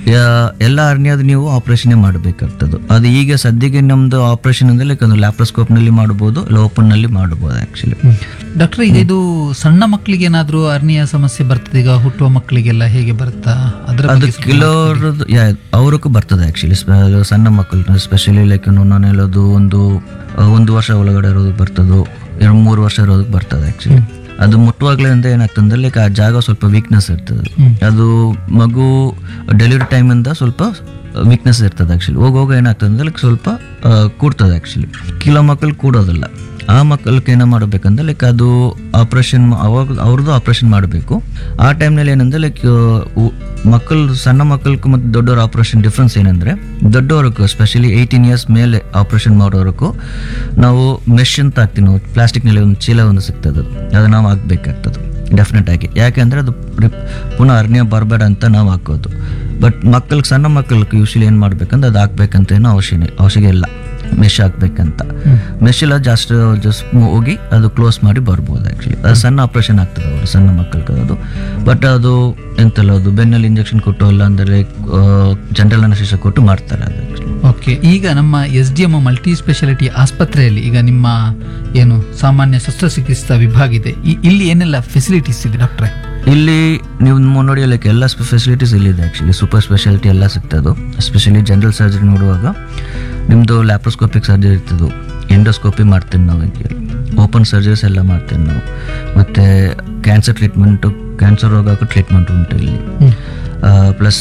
ಯಾ- ಎಲ್ಲ ಅರ್ನಿಯಾದ ನೀವು ಆಪರೇಷನ್ ಮಾಡಬೇಕಾಗ್ತದೆ ಅದು ಈಗ ಸದ್ಯಕ್ಕೆ ನಮ್ದು ಆಪರೇಷನ್ ಅಂದ್ರೆ ಲೈಕ್ ಒಂದು ಲ್ಯಾಪ್ರೋಸ್ಕೋಪ್ ನಲ್ಲಿ ಮಾಡಬಹುದು ಇಲ್ಲ ಓಪನ್ ನಲ್ಲಿ ಮಾಡಬಹುದು ಆಕ್ಚುಲಿ
ಡಾಕ್ಟರ್ ಈಗ ಇದು ಸಣ್ಣ ಮಕ್ಕಳಿಗೆ ಏನಾದ್ರೂ ಅರ್ನಿಯ ಸಮಸ್ಯೆ ಬರ್ತದೆ ಈಗ ಹುಟ್ಟುವ ಮಕ್ಕಳಿಗೆಲ್ಲ ಹೇಗೆ ಬರುತ್ತಾ ಅದರ
ಅದು
ಬಗ್ಗೆ ಸ್ವಲ್ಪ
ಕೆಲವ್ರದ್ದು ಅವ್ರಿಗೂ ಬರ್ತದೆ ಆಕ್ಚುಲಿ ಸಣ್ಣ ಮಕ್ಕಳು ಸ್ಪೆಷಲಿ ಲೈಕ್ ನಾನು ಹೇಳೋದು ಒಂದು ಆ, ಒಂದು ವರ್ಷ ಒಳಗಡೆ ಇರೋದಕ್ಕೆ ಬರ್ತದೋ ಎರಡು ಮೂರು ವರ್ಷ ಇರೋದಕ್ಕೆ ಬರ್ತದೆ ಆಕ್ಚುಲಿ ಅದು ಮುಟ್ಟುವಾಗ್ಲಿಂದ ಏನಾಗ್ತದೆ ಲೈಕ್ ಆ ಜಾಗ ಸ್ವಲ್ಪ ವೀಕ್ನೆಸ್ ಇರ್ತದೆ ಅದು ಮಗು ಡೆಲಿವರಿ ಟೈಮಿಂದ ಸ್ವಲ್ಪ ವೀಕ್ನೆಸ್ ಇರ್ತದೆ ಆಕ್ಚುಲಿ ಹೋಗ ಹೋಗ ಏನಾಗ್ತದೆ ಅಂದ್ರೆ ಲೈಕ್ ಸ್ವಲ್ಪ ಆ, ಕೂಡ್ತದೆ ಆಕ್ಚುಲಿ ಕೆಲವು ಮಕ್ಕಳು ಕೂಡೋದಿಲ್ಲ ಆ ಮಕ್ಕಳಿಗೆ ಏನೋ ಮಾಡಬೇಕಂದ್ರೆ ಲೈಕ್ ಅದು ಆಪ್ರೇಷನ್ ಅವಾಗ ಅವ್ರದ್ದು ಆಪ್ರೇಷನ್ ಮಾಡಬೇಕು ಆ ಟೈಮ್ನಲ್ಲಿ ಏನಂದ್ರೆ ಲೈಕ್ ಮಕ್ಕಳು ಸಣ್ಣ ಮಕ್ಕಳಿಗೂ ಮತ್ತು ದೊಡ್ಡವ್ರ ಆಪ್ರೇಷನ್ ಡಿಫ್ರೆನ್ಸ್ ಏನಂದ್ರೆ ದೊಡ್ಡವ್ರಿಗೂ ಸ್ಪೆಷಲಿ ಏಯ್ಟೀನ್ ಇಯರ್ಸ್ ಮೇಲೆ ಆಪ್ರೇಷನ್ ಮಾಡೋರಕ್ಕೂ ನಾವು ಮೆಶ್ ಅಂತ ಹಾಕ್ತೀವಿ ನಾವು ಪ್ಲಾಸ್ಟಿಕ್ನಲ್ಲಿ ಒಂದು ಚೀಲ ಒಂದು ಸಿಗ್ತದೆ ಅದು ಅದು ನಾವು ಹಾಕ್ಬೇಕಾಗ್ತದೆ ಡೆಫಿನೆಟ್ ಆಗಿ ಯಾಕೆಂದ್ರೆ ಅದು ರಿಪ್- ಪುನಃ ಅರ್ಣ್ಯ ಬರಬೇಡ ಅಂತ ನಾವು ಹಾಕೋದು ಬಟ್ ಮಕ್ಕಳಿಗೆ ಸಣ್ಣ ಮಕ್ಕಳಿಗೆ ಯೂಶಲಿ ಏನು ಮಾಡ್ಬೇಕಂದ್ರೆ ಅದು ಹಾಕ್ಬೇಕಂತ ಏನೋ ಅವಶ್ಯ ಅವಶ್ಯಕ ಇಲ್ಲ ಮೆಶ್ ಹಾಕ್ಬೇಕಂತ ಮೆಶ್ ಇಲ್ಲ ಜಾಸ್ಟ್ ಜಸ್ಟ್ ಹೋಗಿ ಅದು ಕ್ಲೋಸ್ ಮಾಡಿ ಬರ್ಬೋದು ಆ್ಯಕ್ಚುಲಿ ಅದು ಸಣ್ಣ ಆಪ್ರೇಷನ್ ಆಗ್ತದೆ ಅವರು ಸಣ್ಣ ಮಕ್ಕಳಿಗೆ ಅದು ಬಟ್ ಅದು ಎಂತಲ್ಲ ಅದು ಬೆನ್ನಲ್ಲಿ ಇಂಜೆಕ್ಷನ್ ಕೊಟ್ಟು ಇಲ್ಲ ಅಂದರೆ ಜನರಲ್ ಅನಶಿಷ ಕೊಟ್ಟು ಮಾಡ್ತಾರೆ ಅದು actually.
ಓಕೆ ಈಗ ನಮ್ಮ S D M multi speciality ಆಸ್ಪತ್ರೆಯಲ್ಲಿ ಈಗ ನಿಮ್ಮ ಏನು ಸಾಮಾನ್ಯ ಶಸ್ತ್ರಚಿಕಿತ್ಸಾ ವಿಭಾಗ ಇದೆ ಇ- ಇಲ್ಲಿ ಏನೆಲ್ಲ ಫೆಸಿಲಿಟೀಸ್ ಇದೆ ಡಾಕ್ಟ್ರೆ
ಇಲ್ಲಿ ನೀವು ಮ- ನೋಡಿ ಲೈಕ್ ಎಲ್ಲ ಫೆಸಿಲಿಟೀಸ್ ಇಲ್ಲಿದೆ ಆ್ಯಕ್ಚುಲಿ ಸೂಪರ್ ಸ್ಪೆಷಾಲಿಟಿ ಎಲ್ಲ ಸಿಗ್ತದೆ ಎಸ್ಪೆಷಲಿ ಜನರಲ್ ಸರ್ಜರಿ ನೋಡುವಾಗ ನಿಮ್ಮದು ಲ್ಯಾಪ್ರೋಸ್ಕೋಪಿಕ್ ಸರ್ಜರಿ ಇರ್ತದೆ ಎಂಡೋಸ್ಕೋಪಿ ಮಾಡ್ತೀವಿ ನಾವು ಓಪನ್ ಸರ್ಜರೀಸ್ ಎಲ್ಲ ಮಾಡ್ತೀವಿ ನಾವು ಮತ್ತು ಕ್ಯಾನ್ಸರ್ ಟ್ರೀಟ್ಮೆಂಟು ಕ್ಯಾನ್ಸರ್ ರೋಗಕ್ಕೂ ಟ್ರೀಟ್ಮೆಂಟ್ ಉಂಟು ಇಲ್ಲಿ ಪ್ಲಸ್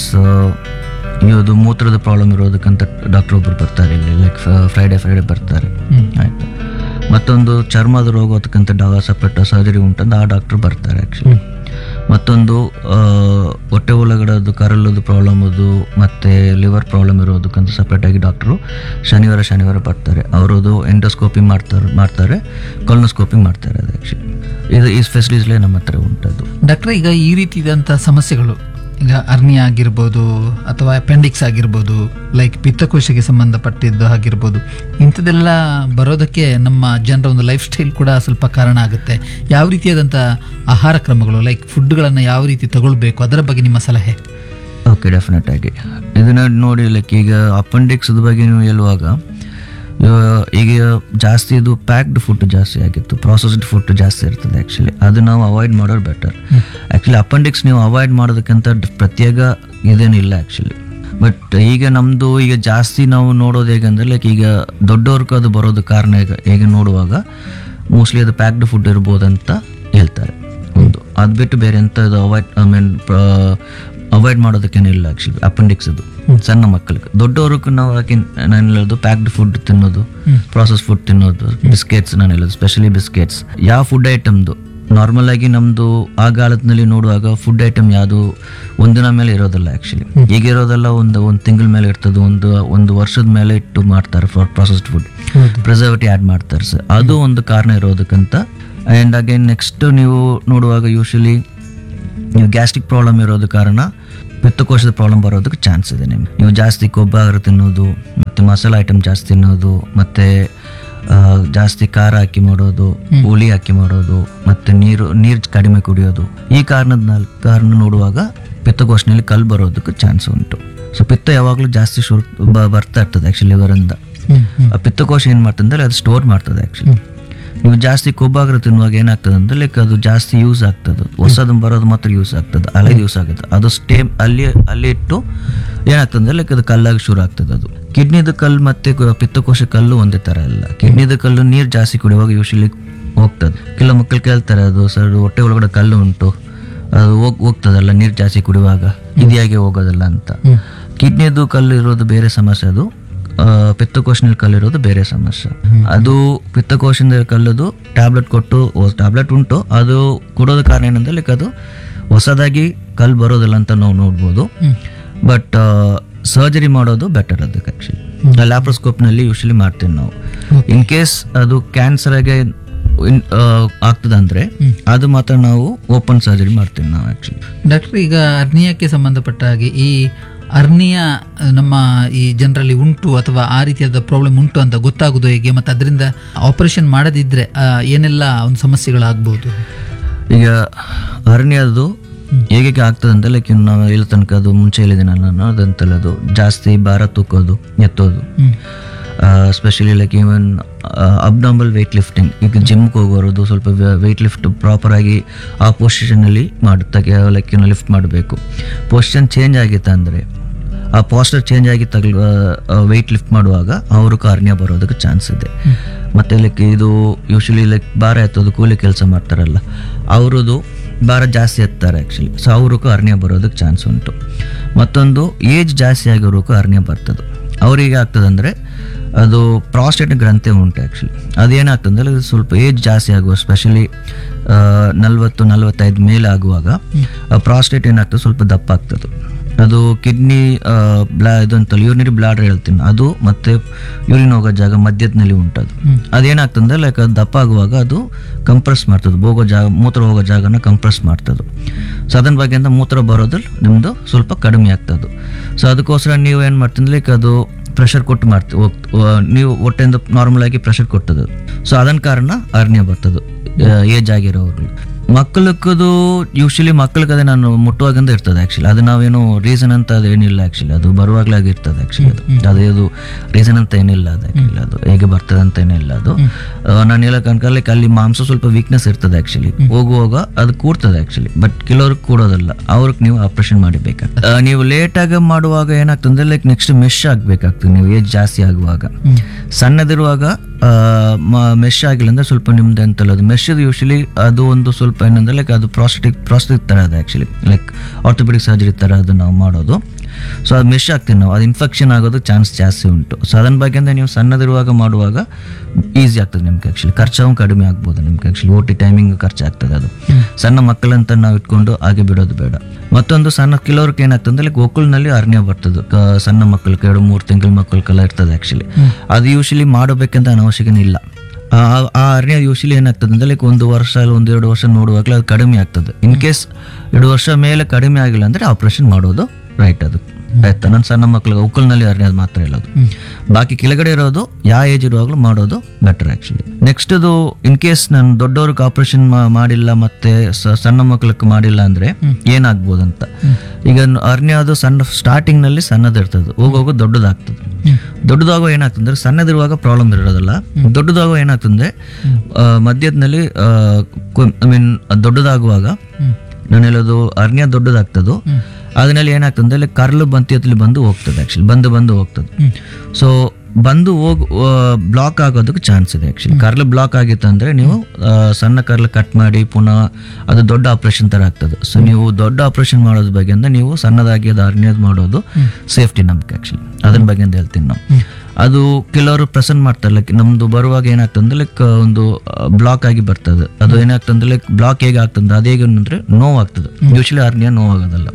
ಇದು ಮೂತ್ರದ ಪ್ರಾಬ್ಲಮ್ ಇರೋದಕ್ಕಂತ ಡಾಕ್ಟರ್ ಒಬ್ಬರು ಬರ್ತಾರೆ ಇಲ್ಲಿ ಲೈಕ್ ಫ್ರೈಡೆ ಫ್ರೈಡೆ ಬರ್ತಾರೆ ಆಯಿತು ಮತ್ತೊಂದು ಚರ್ಮದ ರೋಗ ಅದಕ್ಕಂತ ಡಾ ಸಪ್ರೇಟ್ ಸರ್ಜರಿ ಉಂಟಂದು ಆ ಡಾಕ್ಟರ್ ಬರ್ತಾರೆ ಆ್ಯಕ್ಚುಲಿ ಮತ್ತೊಂದು ಆ, ಹೊಟ್ಟೆ ಒಳಗಡೆದು ಕರಳದು ಪ್ರಾಬ್ಲಮ್ ಅದು ಮತ್ತು ಲಿವರ್ ಪ್ರಾಬ್ಲಮ್ ಇರೋದಕ್ಕಂತ ಸಪ್ರೇಟಾಗಿ ಡಾಕ್ಟ್ರು ಶನಿವಾರ ಶನಿವಾರ ಬರ್ತಾರೆ ಅವರದು ಎಂಡೋಸ್ಕೋಪಿ ಮಾಡ್ತಾರೆ ಮಾಡ್ತಾರೆ ಕೊಲ್ನೋಸ್ಕೋಪಿ ಮಾಡ್ತಾರೆ ಅದು ಆ್ಯಕ್ಚುಲಿ ಇದು ಈ ಫೆಸಿಲಿಟೀಸ್ಲೇ ನಮ್ಮ ಹತ್ರ ಉಂಟದು
ಡಾಕ್ಟ್ರೆ ಈಗ ಈ ರೀತಿಯಾದಂಥ ಸಮಸ್ಯೆಗಳು ಈಗ ಅರ್ನಿಯ ಆಗಿರ್ಬೋದು ಅಥವಾ ಅಪೆಂಡಿಕ್ಸ್ ಆಗಿರ್ಬೋದು ಲೈಕ್ ಪಿತ್ತಕೋಶಕ್ಕೆ ಸಂಬಂಧಪಟ್ಟಿದ್ದು ಆಗಿರ್ಬೋದು ಇಂಥದ್ದೆಲ್ಲ ಬರೋದಕ್ಕೆ ನಮ್ಮ ಜನರ ಒಂದು ಲೈಫ್ ಸ್ಟೈಲ್ ಕೂಡ ಸ್ವಲ್ಪ ಕಾರಣ ಆಗುತ್ತೆ ಯಾವ ರೀತಿಯಾದಂಥ ಆಹಾರ ಕ್ರಮಗಳು ಲೈಕ್ ಫುಡ್ಗಳನ್ನು ಯಾವ ರೀತಿ ತಗೊಳ್ಬೇಕು ಅದರ ಬಗ್ಗೆ ನಿಮ್ಮ ಸಲಹೆ
ಓಕೆ ಡೆಫಿನೆಟ್ ಆಗಿ ಇದನ್ನ ನೋಡಿ ಲೈಕ್ ಈಗ ಅಪೆಂಡಿಕ್ಸ್ ಬಗ್ಗೆ ನೀವು ಹೇಳುವಾಗ ಇವ- ಈಗ ಜಾಸ್ತಿ ಇದು ಪ್ಯಾಕ್ಡ್ ಫುಡ್ ಜಾಸ್ತಿ ಆಗಿತ್ತು ಪ್ರಾಸೆಸ್ಡ್ ಫುಡ್ ಜಾಸ್ತಿ ಇರ್ತದೆ ಆ್ಯಕ್ಚುಲಿ ಅದು ನಾವು ಅವಾಯ್ಡ್ ಮಾಡೋದು ಬೆಟರ್ ಆ್ಯಕ್ಚುಲಿ ಅಪೆಂಡಿಕ್ಸ್ ನೀವು ಅವಾಯ್ಡ್ ಮಾಡೋದಕ್ಕಿಂತ ಡ್- ಪ್ರತ್ಯೇಕ ಇದೇನಿಲ್ಲ ಆ್ಯಕ್ಚುಲಿ ಬಟ್ ಈಗ ನಮ್ಮದು ಈಗ ಜಾಸ್ತಿ ನಾವು ನೋಡೋದು ಹೇಗಂದ್ರೆ ಲೈಕ್ ಈಗ ದೊಡ್ಡವ್ರಿಗೆ ಅದು ಬರೋದು ಕಾರಣ ಈಗ ಹೇಗೆ ನೋಡುವಾಗ ಮೋಸ್ಟ್ಲಿ ಅದು ಪ್ಯಾಕ್ಡ್ ಫುಡ್ ಇರ್ಬೋದಂತ ಹೇಳ್ತಾರೆ ಒಂದು ಅದು ಬಿಟ್ಟು ಬೇರೆ ಎಂತ ಅವಾಯ್ಡ್ ಐ ಮೀನ್ ಅವಾಯ್ಡ್ ಮಾಡೋದಕ್ಕೇನಿಲ್ಲ ಆ್ಯಕ್ಚುಲಿ ಅಪೆಂಡಿಕ್ಸ್ ಅದು ಸಣ್ಣ ಮಕ್ಕಳಿಗೆ ದೊಡ್ಡವ್ರಿಗೂ ನಾವು ಯಾಕೆ ನಾನು ಹೇಳೋದು ಪ್ಯಾಕ್ಡ್ ಫುಡ್ ತಿನ್ನೋದು ಪ್ರಾಸೆಸ್ ಫುಡ್ ತಿನ್ನೋದು ಬಿಸ್ಕೆಟ್ಸ್ ನಾನು ಹೇಳೋದು ಸ್ಪೆಷಲಿ ಬಿಸ್ಕೆಟ್ಸ್ ಯಾವ ಫುಡ್ ಐಟಮ್ದು ನಾರ್ಮಲ್ ಆಗಿ ನಮ್ದು ಆ ಕಾಲದಲ್ಲಿ ನೋಡುವಾಗ ಫುಡ್ ಐಟಮ್ ಯಾವುದು ಒಂದಿನ ಮೇಲೆ ಇರೋದಿಲ್ಲ ಆ್ಯಕ್ಚುಲಿ ಈಗ ಇರೋದೆಲ್ಲ ಒಂದು ಒಂದು ತಿಂಗಳ ಮೇಲೆ ಇರ್ತದೆ ಒಂದು ಒಂದು ವರ್ಷದ ಮೇಲೆ ಇಟ್ಟು ಮಾಡ್ತಾರೆ for processed food preservative add ಮಾಡ್ತಾರೆ ಸರ್ ಅದು ಒಂದು ಕಾರಣ ಇರೋದಕ್ಕಂತ ಆ್ಯಂಡ್ ಅಗೇನ್ ನೆಕ್ಸ್ಟ್ ನೀವು ನೋಡುವಾಗ ಯೂಶಲಿ ನೀವು ಗ್ಯಾಸ್ಟ್ರಿಕ್ ಪ್ರಾಬ್ಲಮ್ ಇರೋದು ಕಾರಣ ಪಿತ್ತಕೋಶದ ಪ್ರಾಬ್ಲಮ್ ಬರೋದಕ್ಕೆ ಚಾನ್ಸ್ ಇದೆ ನಿಮ್ಗೆ ನೀವು ಜಾಸ್ತಿ ಕೊಬ್ಬಾರ ತಿನ್ನೋದು ಮತ್ತು ಮಸಾಲೆ ಐಟಮ್ ಜಾಸ್ತಿ ತಿನ್ನೋದು ಮತ್ತು ಆ, ಜಾಸ್ತಿ ಖಾರ ಹಾಕಿ ಮಾಡೋದು ಹುಳಿ ಹಾಕಿ ಮಾಡೋದು ಮತ್ತು ನೀರು ನೀರು ಕಡಿಮೆ ಕುಡಿಯೋದು ಈ ಕಾರಣದ ನಾಲ್- ಕಾರಣ ನೋಡುವಾಗ ಪಿತ್ತಕೋಶನಲ್ಲಿ ಕಲ್ಲು ಬರೋದಕ್ಕೆ ಚಾನ್ಸ್ ಉಂಟು ಸೊ ಪಿತ್ತ ಯಾವಾಗಲೂ ಜಾಸ್ತಿ ಶುರು ಬ- ಬರ್ತಾ ಇರ್ತದೆ ಆ್ಯಕ್ಚುಲಿ ಲಿವರಿಂದ ಆ ಪಿತ್ತಕೋಶ ಏನು ಮಾಡ್ತಂದ್ರೆ ಅದು ಸ್ಟೋರ್ ಮಾಡ್ತದೆ ಆ್ಯಕ್ಚುಲಿ ನೀವು ಜಾಸ್ತಿ ಕೊಬ್ಬಾಗ್ರ ತಿನ್ನುವಾಗ ಏನಾಗ್ತದೆ ಅಂದ್ರೆ ಲೈಕ್ ಅದು ಜಾಸ್ತಿ ಯೂಸ್ ಆಗ್ತದೆ ಹೊಸದು ಬರೋದು ಮಾತ್ರ ಯೂಸ್ ಆಗ್ತದೆ ಹಳೇದು ಯೂಸ್ ಆಗುತ್ತೆ ಅದು ಸ್ಟೇ ಅಲ್ಲಿ ಅಲ್ಲಿ ಇಟ್ಟು ಏನಾಗ್ತದೆ ಅಂದ್ರೆ ಲೈಕ್ ಅದು ಕಲ್ಲಾಗಿ ಶುರು ಆಗ್ತದೆ ಅದು ಕಿಡ್ನಿದ ಕಲ್ಲು ಮತ್ತೆ ಕ- ಪಿತ್ತಕೋಶ ಕಲ್ಲು ಒಂದೇ ಥರ ಇಲ್ಲ ಕಿಡ್ನಿದ ಕಲ್ಲು ನೀರು ಜಾಸ್ತಿ ಕುಡಿಯುವಾಗ ಯೂಶಲಿ ಹೋಗ್ತದೆ ಕೆಲವು ಮಕ್ಕಳು ಕೇಳ್ತಾರೆ ಅದು ಸರ್ ಹೊಟ್ಟೆ ಒಳಗಡೆ ಕಲ್ಲು ಉಂಟು ಅದು ಹೋಗ್ ಹೋಗ್ತದಲ್ಲ ನೀರು ಜಾಸ್ತಿ ಕುಡಿಯುವಾಗ ಇದಿಯಾಗೆ ಹೋಗೋದಲ್ಲ ಅಂತ ಕಿಡ್ನಿದು ಕಲ್ಲು ಇರೋದು ಬೇರೆ ಸಮಸ್ಯೆ ಅದು ಆ, ಪಿತ್ತಕೋಶನಲ್ಲಿ ಕಲ್ಲಿರೋದು ಬೇರೆ ಸಮಸ್ಯೆ ಅದು ಪಿತ್ತಕೋಶದಿಂದ ಕಲ್ಲದು ಟ್ಯಾಬ್ಲೆಟ್ ಕೊಟ್ಟು ಟ್ಯಾಬ್ಲೆಟ್ ಉಂಟು ಅದು ಕೊಡೋದ ಕಾರಣ ಏನಂದ್ರೆ ಲೈಕ್ ಅದು ಹೊಸದಾಗಿ ಕಲ್ಲು ಬರೋದಿಲ್ಲ ಅಂತ ನಾವು ನೋಡ್ಬೋದು ಬಟ್ ಸರ್ಜರಿ ಮಾಡೋದು ಬೆಟರ್ ಅದಕ್ಕೆ ಆ್ಯಕ್ಚುಲಿ ಲ್ಯಾಪ್ರೋಸ್ಕೋಪ್ನಲ್ಲಿ ಯೂಶಲಿ ಮಾಡ್ತೀವಿ ನಾವು ಇನ್ ಕೇಸ್ ಅದು ಕ್ಯಾನ್ಸರ್ ಆಗಿ ಇನ್- ಆ, ಆಗ್ತದಂದ್ರೆ ಅದು ಮಾತ್ರ ನಾವು ಓಪನ್ ಸರ್ಜರಿ ಮಾಡ್ತೀವಿ ನಾವು ಆ್ಯಕ್ಚುಲಿ
ಡಾಕ್ಟರ್ ಈಗ ಅರ್ನಿಯಕ್ಕೆ ಸಂಬಂಧಪಟ್ಟ ಹಾಗೆ ಈ ಅರ್ನಿಯ ನಮ್ಮ ಈ ಜನರಲ್ಲಿ ಉಂಟು ಅಥವಾ ಆ ರೀತಿಯಾದ ಪ್ರಾಬ್ಲಮ್ ಉಂಟು ಅಂತ ಗೊತ್ತಾಗೋದು ಹೇಗೆ ಮತ್ತು ಅದರಿಂದ ಆಪರೇಷನ್ ಮಾಡದಿದ್ರೆ ಆ, ಏನೆಲ್ಲ ಒಂದು ಸಮಸ್ಯೆಗಳಾಗ್ಬೋದು
ಈಗ ಅರಣ್ಯದು ಹೇಗೆ ಆಗ್ತದೆ ಅಂತ ಲೈಕ್ ನಾವು ಹೇಳೋ ತನಕ ಅದು ಮುಂಚೆ ಹೇಳಿದ್ದೀನಲ್ಲ ನಾನು ಅದಂತಲ್ಲ ಅದು ಜಾಸ್ತಿ ಭಾರ ತೂಕೋದು ಎತ್ತೋದು specially like even abnormal weight lifting ಈಗ ಜಿಮ್ಗೆ ಹೋಗೋದು ಸ್ವಲ್ಪ ವೆಯ್ಟ್ ಲಿಫ್ಟ್ ಪ್ರಾಪರಾಗಿ ಆ ಪೊಸಿಷನಲ್ಲಿ ಮಾಡುತ್ತೆ ಲೈಕ್ ಲಿಫ್ಟ್ ಮಾಡಬೇಕು ಪೊಸಿಷನ್ ಚೇಂಜ್ ಆಗಿತ್ತು ಅಂದರೆ ಆ ಪಾಸ್ಟರ್ ಚೇಂಜ್ ಆಗಿ ತಗಲ್ ವೆಯ್ಟ್ ಲಿಫ್ಟ್ ಮಾಡುವಾಗ ಅವರು ಕಾರ್ನಿಯ ಬರೋದಕ್ಕೆ ಚಾನ್ಸ್ ಇದೆ ಮತ್ತೆ ಲೈಕ್ ಇದು ಯೂಶಲಿ ಲೈಕ್ ಭಾರ ಎತ್ತೋದು ಕೂಲಿ ಕೆಲಸ ಮಾಡ್ತಾರಲ್ಲ ಅವರದು ಭಾರ ಜಾಸ್ತಿ ಎತ್ತಾರೆ ಆ್ಯಕ್ಚುಲಿ ಸೊ ಅವ್ರಿಗೂ ಅರ್ಣ್ಯ ಬರೋದಕ್ಕೆ ಚಾನ್ಸ್ ಉಂಟು ಮತ್ತೊಂದು ಏಜ್ ಜಾಸ್ತಿ ಆಗಿರೋಕ್ಕೂ ಅರ್ಣ್ಯ ಬರ್ತದೆ ಅವ್ರಿಗೆ ಆಗ್ತದಂದ್ರೆ ಅದು ಪ್ರಾಸ್ಟೇಟ್ ಗ್ರಂಥಿ ಉಂಟು ಆ್ಯಕ್ಚುಲಿ ಅದೇನಾಗ್ತದಂದ್ರೆ ಅದು ಸ್ವಲ್ಪ ಏಜ್ ಜಾಸ್ತಿ ಆಗುವ ಸ್ಪೆಷಲಿ ನಲ್ವತ್ತು ನಲ್ವತ್ತೈದು ಮೇಲೆ ಆಗುವಾಗ ಪ್ರಾಸ್ಟೇಟ್ ಏನಾಗ್ತದೆ ಸ್ವಲ್ಪ ದಪ್ಪ ಆಗ್ತದೆ ಅದು ಕಿಡ್ನಿ ಬ್ಲಾ ಇದು ಅಂತಲ್ಲ ಯೂರಿನರಿ ಬ್ಲಾಡರ್ ಹೇಳ್ತೀನಿ ಅದು ಮತ್ತೆ ಯೂರಿನ್ ಹೋಗೋ ಜಾಗ ಮಧ್ಯದಲ್ಲಿ ಉಂಟದು ಅದೇನಾಗ್ತಂದ್ರೆ ಲೈಕ್ ಅದು ದಪ್ಪ ಆಗುವಾಗ ಅದು ಕಂಪ್ರೆಸ್ ಮಾಡ್ತದೆ ಹೋಗೋ ಜಾಗ ಮೂತ್ರ ಹೋಗೋ ಜಾಗನ ಕಂಪ್ರೆಸ್ ಮಾಡ್ತದೆ ಸೊ ಅದನ್ನ ಬಗ್ಗೆಯಿಂದ ಮೂತ್ರ ಬರೋದು ನಿಮ್ಮದು ಸ್ವಲ್ಪ ಕಡಿಮೆ ಆಗ್ತದೆ ಸೊ ಅದಕ್ಕೋಸ್ಕರ ನೀವು ಏನು ಮಾಡ್ತೀನಿ ಲೈಕ್ ಅದು ಪ್ರೆಷರ್ ಕೊಟ್ಟು ಮಾಡ್ತೀವಿ ಹೋಗ್- ವ- ನೀವು ಹೊಟ್ಟೆಯಿಂದ ನಾರ್ಮಲ್ ಆಗಿ ಪ್ರೆಷರ್ ಕೊಟ್ಟದು ಸೊ ಅದನ್ನ ಕಾರಣ ಅರ್ಣ್ಯ ಬರ್ತದೆ ಏಜ್ ಆಗಿರೋರು ಮಕ್ಕಳಕ್ಕದು ಯೂಶಲಿ ಮಕ್ಕಳಿಗೆ ನಾನು ಮುಟ್ಟುವಾಗಿಂದ ಇರ್ತದೆ ಆ್ಯಕ್ಚುಲಿ ಅದು ನಾವೇನು ರೀಸನ್ ಅಂತ ಅದು ಏನಿಲ್ಲ ಆ್ಯಕ್ಚುಲಿ ಅದು ಬರುವಾಗಲೇ ಆಗಿರ್ತದೆ ಆ್ಯಕ್ಚುಲಿ ಅದು ಅದೇದು ರೀಸನ್ ಅಂತ ಏನಿಲ್ಲ ಅದು ಆ್ಯಕ್ಚುಲಿ ಅದು ಹೇಗೆ ಬರ್ತದೆ ಅಂತ ಏನಿಲ್ಲ ಅದು ಆ, ನಾನು ಹೇಳಕ್ ಅನ್ಕೊಳ್ಳಿ ಅಲ್ಲಿ ಮಾಂಸ ಸ್ವಲ್ಪ ವೀಕ್ನೆಸ್ ಇರ್ತದೆ ಆ್ಯಕ್ಚುಲಿ ಹೋಗುವಾಗ ಅದು ಕೂಡ್ತದೆ ಆ್ಯಕ್ಚುಲಿ ಬಟ್ ಕೆಲವ್ರಿಗೆ ಕೂಡೋದಲ್ಲ ಅವ್ರಿಗೆ ನೀವು ಆಪರೇಷನ್ ಮಾಡಿಬೇಕಾಗ್ತದೆ ಆ, ನೀವು ಲೇಟಾಗಿ ಮಾಡುವಾಗ ಏನಾಗ್ತದೆ ಲೈಕ್ ನೆಕ್ಸ್ಟ್ ಮೆಶ್ ಆಗಬೇಕಾಗ್ತದೆ ನೀವು ಏಜ್ ಜಾಸ್ತಿ ಆಗುವಾಗ ಸಣ್ಣದಿರುವಾಗ ಮೆಶ್ ಆಗಿಲ್ಲ ಅಂದ್ರೆ ಸ್ವಲ್ಪ ನಿಮ್ದು ಅಂತಲ್ಲ ಅದು ಮೆಶ್ ಯೂಶಲಿ ಅದು ಒಂದು ಸ್ವಲ್ಪ ಏನಂದ್ರೆ ಲೈಕ್ ಅದು ಪ್ರಾಸ್ಟಿಕ್ ಪ್ರಾಸ್ಟಿಕ್ ಥರ ಅದು ಆ್ಯಕ್ಚುಲಿ ಲೈಕ್ ಆರ್ಥೋಪೆಡಿಕ್ ಸರ್ಜರಿ ಥರ ಅದು ನಾವು ಮಾಡೋದು ಸೊ ಅದು ಮೆಶ್ ಆಗ್ತೀವಿ ನಾವು ಅದು ಇನ್ಫೆಕ್ಷನ್ ಆಗೋದು ಚಾನ್ಸ್ ಜಾಸ್ತಿ ಉಂಟು ಸೊ ಅದನ್ನ ಬಗ್ಗೆಯಿಂದ ನೀವು ಸಣ್ಣದಿರುವಾಗ ಮಾಡುವಾಗ ಈಸಿ ಆಗ್ತದೆ ನಿಮ್ಗೆ ಆ್ಯಕ್ಚುಲಿ ಖರ್ಚು ಕಡಿಮೆ ಆಗ್ಬೋದು ನಿಮ್ಗೆ ಆ್ಯಕ್ಚುಲಿ ಓ ಟಿ ಟೈಮಿಂಗ್ ಖರ್ಚಾಗ್ತದೆ ಅದು ಸಣ್ಣ ಮಕ್ಕಳಂತ ನಾವು ಇಟ್ಕೊಂಡು ಹಾಗೆ ಬಿಡೋದು ಬೇಡ ಮತ್ತೊಂದು ಸಣ್ಣ ಕೆಲವ್ರಿಗೆ ಏನಾಗ್ತದೆ ಲೈಕ್ ಒಕ್ಕಲ್ನಲ್ಲಿ ಅರ್ಣ್ಯ ಬರ್ತದೆ ಕ- ಸಣ್ಣ ಮಕ್ಕಳು ಎರಡು ಮೂರು ತಿಂಗಳ ಮಕ್ಕಳಿಗೆಲ್ಲ ಇರ್ತದೆ ಆ್ಯಕ್ಚುಲಿ ಅದು ಯೂಶಲಿ ಮಾಡಬೇಕಂತ ಅವಶ್ಯಕತೆ ಇಲ್ಲ ಆ ಆ ಅರಣ್ಯ ಯೂಶಲಿ ಏನಾಗ್ತದೆ ಅಂದ್ರೆ ಲೈಕ್ ಒಂದು ವರ್ಷ ಇಲ್ಲ ಒಂದು ಎರಡು ವರ್ಷ ನೋಡುವಾಗಲೇ ಅದು ಕಡಿಮೆ ಆಗ್ತದೆ ಇನ್ ಕೇಸ್ ಎರಡು ವರ್ಷ ಮೇಲೆ ಕಡಿಮೆ ಆಗಿಲ್ಲ ಅಂದ್ರೆ ಆಪರೇಷನ್ ಮಾಡೋದು ರೈಟ್ ಅದು ಆಯ್ತಾ ನನ್ನ ಸಣ್ಣ ಮಕ್ಕಳಿಗೆ ಉಕ್ಕಲ್ನಲ್ಲಿ ಅರಣ್ಯ ಮಾತ್ರ ಇರೋದು ಬಾಕಿ ಕೆಳಗಡೆ ಇರೋದು ಯಾವ ಏಜ್ ಇರುವಾಗಲೂ ಮಾಡೋದು ಬೆಟರ್ ಆ್ಯಕ್ಚುಲಿ ನೆಕ್ಸ್ಟ್ ಇದು ಇನ್ ಕೇಸ್ ನಾನು ದೊಡ್ಡವ್ರಿಗೆ ಆಪರೇಷನ್ ಮಾಡಿಲ್ಲ ಮತ್ತೆ ಸ- ಸಣ್ಣ ಮಕ್ಕಳಿಗೆ ಮಾಡಿಲ್ಲ ಅಂದ್ರೆ ಏನಾಗ್ಬೋದು ಅಂತ ಈಗ ಅರಣ್ಯ ಅದು ಸಣ್ಣ ಸ್ಟಾರ್ಟಿಂಗ್ ನಲ್ಲಿ ಸಣ್ಣದಿರ್ತದೆ ಹೋಗೋಗೋ ದೊಡ್ಡದಾಗ್ತದೆ ದೊಡ್ಡದಾಗೋ ಏನಾಗ್ತದೆ ಅಂದ್ರೆ ಸಣ್ಣದಿರುವಾಗ ಪ್ರಾಬ್ಲಮ್ ಇರೋದಲ್ಲ ದೊಡ್ಡದಾಗೋ ಏನಾಗ್ತದೆ ಆ, ಮಧ್ಯದಲ್ಲಿ ಐ ಮೀನ್ ದೊಡ್ಡದಾಗುವಾಗ ನಾನು ಹೇಳೋದು ಅರ್ಣ್ಯ ದೊಡ್ಡದಾಗ್ತದೋ ಅದರಲ್ಲಿ ಏನಾಗ್ತದೆ ಅಲ್ಲಿ ಕರ್ಲು ಬಂತಿಯಲ್ಲಿ ಬಂದು ಹೋಗ್ತದೆ ಆ್ಯಕ್ಚುಲಿ ಬಂದು ಬಂದು ಹೋಗ್ತದೆ ಸೊ ಬಂದು ಹೋಗ್ ಬ್ಲಾಕ್ ಆಗೋದಕ್ಕೆ ಚಾನ್ಸ್ ಇದೆ ಆ್ಯಕ್ಚುಲಿ ಕರ್ಲು ಬ್ಲಾಕ್ ಆಗಿತ್ತು ಅಂದರೆ ನೀವು ಆ, ಸಣ್ಣ ಕರ್ಲು ಕಟ್ ಮಾಡಿ ಪುನಃ ಅದು ದೊಡ್ಡ ಆಪ್ರೇಷನ್ ಥರ ಆಗ್ತದೆ ಸೊ ನೀವು ದೊಡ್ಡ ಆಪ್ರೇಷನ್ ಮಾಡೋದ್ರ ಬಗ್ಗೆಯಿಂದ ನೀವು ಸಣ್ಣದಾಗಿ ಅದು ಅರ್ಣ್ಯದ್ ಮಾಡೋದು ಸೇಫ್ಟಿ ನಮ್ಗೆ ಆ್ಯಕ್ಚುಲಿ ಅದ್ರ ಬಗ್ಗೆಯಿಂದ ಹೇಳ್ತೀನಿ ನಾವು ಅದು ಕೆಲವರು ಪ್ರೆಸೆಂಟ್ ಮಾಡ್ತಾರೆ ಲೈಕ್ ನಮ್ದು ಬರುವಾಗ ಏನಾಗ್ತಂದ್ರೆ ಲೈಕ್ ಒಂದು ಬ್ಲಾಕ್ ಆಗಿ ಬರ್ತದೆ ಅದು ಏನಾಗ್ತಂದ್ರೆ ಲೈಕ್ ಬ್ಲಾಕ್ ಹೇಗೆ ಆಗ್ತದೆ ಅದು ಹೇಗೆ ಅಂದ್ರೆ ನೋವಾಗ್ತದೆ ಯೂಶಲಿ ಅರ್ನಿಯ ನೋವಾಗೋದಲ್ಲ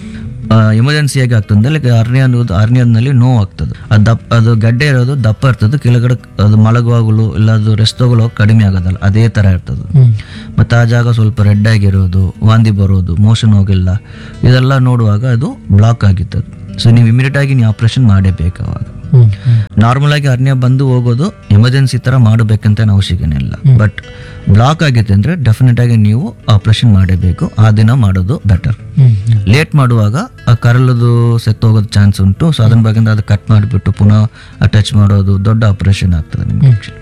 ಎಮರ್ಜೆನ್ಸಿ ಹೇಗೆ ಆಗ್ತದೆ ಲೈಕ್ ಅರ್ನಿಯ ಅನ್ನೋದು ಅರ್ನಿಯದಲ್ಲಿ ನೋವು ಆಗ್ತದೆ ಅದು ದಪ್ಪ ಅದು ಗಡ್ಡೆ ಇರೋದು ದಪ್ಪ ಇರ್ತದೆ ಕೆಳಗಡೆ ಅದು ಮಲಗುವಾಗಲು ಇಲ್ಲ ಅದು ರೆಸ್ಟ್ ತಗೊಳ್ಳೋ ಕಡಿಮೆ ಆಗೋದಲ್ಲ ಅದೇ ಥರ ಇರ್ತದೆ ಮತ್ತು ಆ ಜಾಗ ಸ್ವಲ್ಪ ರೆಡ್ ಆಗಿರೋದು ವಾಂತಿ ಬರೋದು ಮೋಷನ್ ಹೋಗಿಲ್ಲ ಇದೆಲ್ಲ ನೋಡುವಾಗ ಅದು ಬ್ಲಾಕ್ ಆಗಿರ್ತದೆ ಸೊ ನೀವು ಇಮಿಡಿಯೇಟ್ ಆಗಿ ನೀವು ಆಪ್ರೇಷನ್ ಮಾಡೇಬೇಕು ಅವಾಗ ನಾರ್ಮಲ್ ಆಗಿ ಅರ್ಣ್ಯ ಬಂದು ಹೋಗೋದು ಎಮರ್ಜೆನ್ಸಿ ತರ ಮಾಡಬೇಕಂತ ಏನು ಅವಶ್ಯಕತೆ ಇಲ್ಲ ಬಟ್ ಬ್ಲಾಕ್ ಆಗಿತ್ತು ಅಂದ್ರೆ ಡೆಫಿನೆಟ್ ಆಗಿ ನೀವು ಆಪರೇಷನ್ ಮಾಡಬೇಕು ಆ ದಿನ ಮಾಡೋದು ಬೆಟರ್ ಲೇಟ್ ಮಾಡುವಾಗ ಆ ಕರಳದು ಸೆತ್ತೋಗೋದು ಚಾನ್ಸ್ ಉಂಟು ಸೊ ಅದನ್ನ ಬಗ್ಗೆ ಅದು ಕಟ್ ಮಾಡಿಬಿಟ್ಟು ಪುನಃ ಟಚ್ ಮಾಡೋದು ದೊಡ್ಡ ಆಪರೇಷನ್ ಆಗ್ತದೆ ನಿಮ್ಗೆ ಆ್ಯಕ್ಚುಲಿ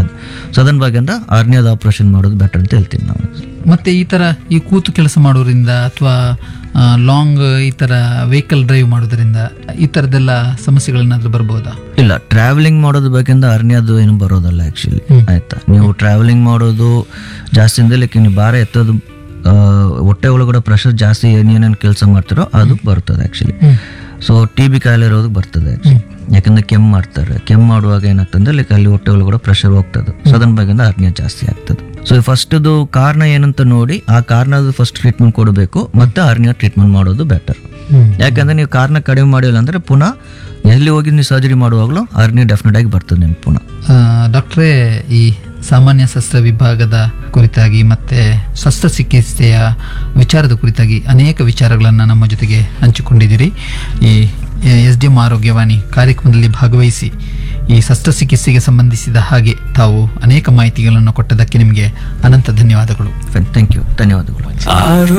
ಸೊ ಅದನ್ನ ಬಗ್ಗೆ ಅರ್ಣ್ಯದ ಆಪರೇಷನ್ ಮಾಡೋದು ಬೆಟರ್ ಅಂತ ಹೇಳ್ತೀನಿ ನಾವು
ಮತ್ತೆ ಈ ತರ ಈ ಕೂತು ಕೆಲಸ ಮಾಡೋದ್ರಿಂದ ಅಥವಾ ಲಾಂಗ್ ಈ ತರ ವೆಹಿಕಲ್ ಡ್ರೈವ್ ಮಾಡೋದ್ರಿಂದ ಈ ತರದೆಲ್ಲ ಸಮಸ್ಯೆಗಳೇನಾದ್ರೂ ಬರ್ಬೋದಾ
ಇಲ್ಲ ಟ್ರಾವೆಲಿಂಗ್ ಮಾಡೋದ್ರ ಬೇಕೆಂದ ಅರಣ್ಯದು ಏನು ಬರೋದಲ್ಲ ಆ್ಯಕ್ಚುಲಿ ಆಯ್ತಾ ನೀವು ಟ್ರಾವೆಲಿಂಗ್ ಮಾಡೋದು ಜಾಸ್ತಿ ಅಂದ್ರೆ ಲೈಕ್ ನೀವು ಭಾರ ಎತ್ತೋದು ಆ, ಹೊಟ್ಟೆ ಒಳಗಡೆ ಪ್ರೆಷರ್ ಜಾಸ್ತಿ ಏನೇನೇನು ಕೆಲಸ ಮಾಡ್ತಾರೋ ಅದು ಬರ್ತದೆ ಆ್ಯಕ್ಚುಲಿ ಸೊ ಟಿ ಬಿ ಕಾಯಿಲೆ ಇರೋದಕ್ಕೆ ಬರ್ತದೆ ಆ್ಯಕ್ಚುಲಿ ಯಾಕಂದ್ರೆ ಕೆಮ್ಮು ಮಾಡ್ತಾರೆ ಕೆಮ್ಮು ಮಾಡುವಾಗ ಏನಾಗ್ತದೆ ಲೈಕ್ ಅಲ್ಲಿ ಹೊಟ್ಟೆ ಒಳಗಡೆ ಪ್ರೆಷರ್ ಹೋಗ್ತದೆ ಸೊ ಅದನ್ನ ಬಗ್ಗೆ ಅರ್ಣ್ಯ ಜಾಸ್ತಿ ಆಗ್ತದೆ ಸೊ ಫಸ್ಟ್ದು ಕಾರಣ ಏನಂತ ನೋಡಿ ಆ ಕಾರಣದ ಫಸ್ಟ್ ಟ್ರೀಟ್ಮೆಂಟ್ ಕೊಡಬೇಕು ಮತ್ತೆ ಅರ್ಣ್ಯ ಟ್ರೀಟ್ಮೆಂಟ್ ಮಾಡೋದು ಬೆಟರ್ ಯಾಕಂದ್ರೆ ನೀವು ಕಾರಣ ಕಡಿಮೆ ಮಾಡಿಲ್ಲ ಅಂದ್ರೆ ಪುನಃ ಎಲ್ಲಿ ಹೋಗಿ ನೀವು ಸರ್ಜರಿ ಮಾಡುವಾಗಲೂ ಅರ್ನಿ ಡೆಫಿನೆಟ್ ಆಗಿ ಬರ್ತದೆ ನಿಮ್ಗೆ ಪುನಃ
ಆ, ಡಾಕ್ಟ್ರೇ ಈ ಸಾಮಾನ್ಯ ಶಸ್ತ್ರ ವಿಭಾಗದ ಕುರಿತಾಗಿ ಮತ್ತೆ ಶಸ್ತ್ರಚಿಕಿತ್ಸೆಯ ವಿಚಾರದ ಕುರಿತಾಗಿ ಅನೇಕ ವಿಚಾರಗಳನ್ನು ನಮ್ಮ ಜೊತೆಗೆ ಹಂಚಿಕೊಂಡಿದ್ದೀರಿ ಈ ಎಸ್ ಡಿ ಎಂ ಆರೋಗ್ಯವಾಣಿ ಕಾರ್ಯಕ್ರಮದಲ್ಲಿ ಭಾಗವಹಿಸಿ ಈ ಶಸ್ತ್ರಚಿಕಿತ್ಸೆಗೆ ಸಂಬಂಧಿಸಿದ ಹಾಗೆ ತಾವು ಅನೇಕ ಮಾಹಿತಿಗಳನ್ನು ಕೊಟ್ಟದಕ್ಕೆ ನಿಮಗೆ ಅನಂತ ಧನ್ಯವಾದಗಳು
ಥ್ಯಾಂಕ್ ಯು ಧನ್ಯವಾದಗಳು
ಆರು